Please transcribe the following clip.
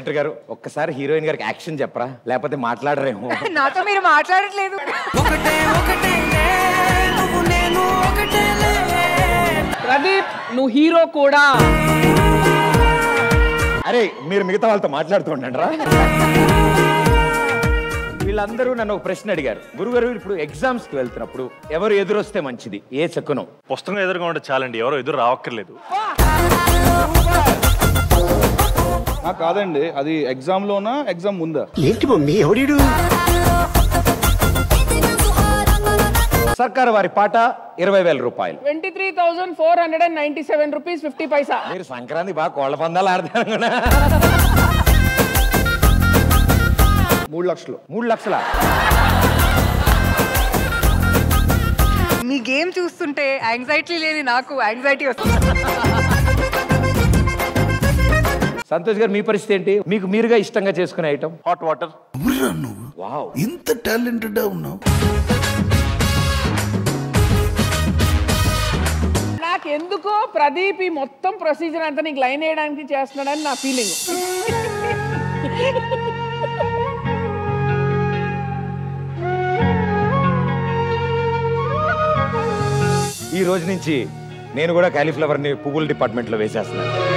director గారు ఒక్కసారి heroine గారికి యాక్షన్ చెప్పరా లేకపోతే మాట్లాడరేమో నాతో మీరు మాట్లాడట్లేదు ప్రదీప్ నువ్వు హీరో కూడా అరే మీరు మిగతా వాళ్ళతో మాట్లాడుతూ ఉండండి రా వీళ్ళందరూ నన్ను ఒక ప్రశ్న అడిగారు గురుగారు ఇప్పుడు ఎగ్జామ్స్ కి వెళ్తున్నప్పుడు ఎవరు ఎదురొస్తే మంచిది ఏ చక్కునం పుస్తకం ఎదురుగా ఉంటే చాలండి ఎవరో ఎదురు రావక్కర్లేదు ఆ, కాదండి అది ఎగ్జామ్ లోనా ఎగ్జామ్ ముందా ఏంటి మమ్మీ ఎవడీడు సర్కారు వారి పాట ఇరవై వేల రూపాయలు twenty three thousand four hundred and ninety seven rupees fifty paisa మీరు సంక్రాంతి బాగా కోళ్ల పందాలు ఆడతారు కదా మూడు లక్షలు మూడు లక్షల మీ గేమ్ చూస్తుంటే యాంగ్జైటీ లేని నాకు యాంగ్జైటీ వస్తుంది సంతోష్ గారు మీ పరిస్థితి ఏంటి మీకు మీరుగా ఇష్టంగా చేసుకునే ఐటమ్ హాట్ వాటర్ ఎవరురా నువ్వు వావ్ ఇంత టాలెంటెడ్ ఉన్నావు నాకెందుకో ప్రదీప్ ఈ మొత్తం ప్రొసీజర్ అంతా నీకు లైన్ వేయడానికి చేస్తున్నాడని నా ఫీలింగ్ ఈ రోజు నుంచి నేను కూడా కాలీఫ్లవర్ ని పువ్వుల డిపార్ట్మెంట్ లో వేసేస్తున్నాను